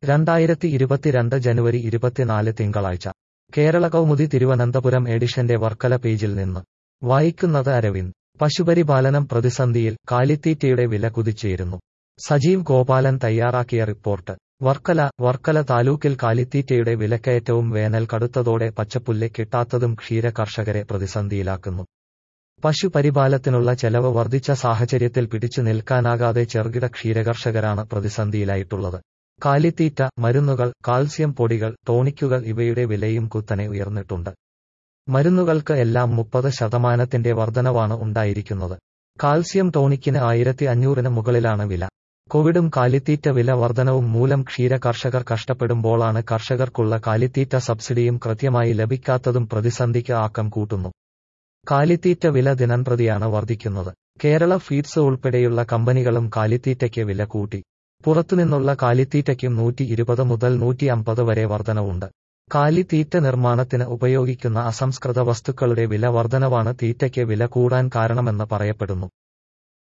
രണ്ടായിരത്തി ഇരുപത്തിരണ്ട് ജനുവരി ഇരുപത്തിനാല് തിങ്കളാഴ്ച കേരള കൗമുദി തിരുവനന്തപുരം എഡിഷന്റെ വർക്കല പേജിൽ നിന്ന് വായിക്കുന്നത് അരവിന്ദ് പശുപരിപാലനം പ്രതിസന്ധിയിൽ കാലിത്തീറ്റയുടെ വില കുതിച്ചുയരുന്നു സജീവ് ഗോപാലൻ തയ്യാറാക്കിയ റിപ്പോർട്ട് വർക്കല വർക്കല താലൂക്കിൽ കാലിത്തീറ്റയുടെ വിലക്കയറ്റവും വേനൽ കടുത്തതോടെ പച്ചപ്പുല്ല് കിട്ടാത്തതും ക്ഷീര കർഷകരെ പ്രതിസന്ധിയിലാക്കുന്നു പശുപരിപാലത്തിനുള്ള ചെലവ് വർദ്ധിച്ച സാഹചര്യത്തിൽ പിടിച്ചു നിൽക്കാനാകാതെ ചെറുകിട ക്ഷീരകർഷകരാണ് പ്രതിസന്ധിയിലായിട്ടുള്ളത് കാലിത്തീറ്റ മരുന്നുകൾ കാൽസ്യം പൊടികൾ ടോണിക്കുകൾ ഇവയുടെ വിലയും കുത്തനെ ഉയർന്നിട്ടുണ്ട് മരുന്നുകൾക്ക് എല്ലാം മുപ്പത് ശതമാനത്തിന്റെ വർധനവാണ് ഉണ്ടായിരിക്കുന്നത് കാൽസ്യം ടോണിക്കിന് ആയിരത്തി അഞ്ഞൂറിന് മുകളിലാണ് വില കോവിഡും കാലിത്തീറ്റ വില വർധനവും മൂലം ക്ഷീര കർഷകർ കഷ്ടപ്പെടുമ്പോഴാണ് കർഷകർക്കുള്ള കാലിത്തീറ്റ സബ്സിഡിയും കൃത്യമായി ലഭിക്കാത്തതും പ്രതിസന്ധിക്ക് ആക്കം കൂട്ടുന്നു കാലിത്തീറ്റ വില ദിനംപ്രതിയാണ് വർദ്ധിക്കുന്നത് കേരള ഫീഡ്സ് ഉൾപ്പെടെയുള്ള കമ്പനികളും കാലിത്തീറ്റയ്ക്ക് വില കൂട്ടി പുറത്തുനിന്നുള്ള കാലിത്തീറ്റയ്ക്കും നൂറ്റി ഇരുപത് മുതൽ നൂറ്റി അമ്പത് വരെ വർധനവുണ്ട് കാലിത്തീറ്റ നിർമ്മാണത്തിന് ഉപയോഗിക്കുന്ന അസംസ്കൃത വസ്തുക്കളുടെ വില വർധനവാണ് തീറ്റയ്ക്ക് വില കൂടാൻ കാരണമെന്ന് പറയപ്പെടുന്നു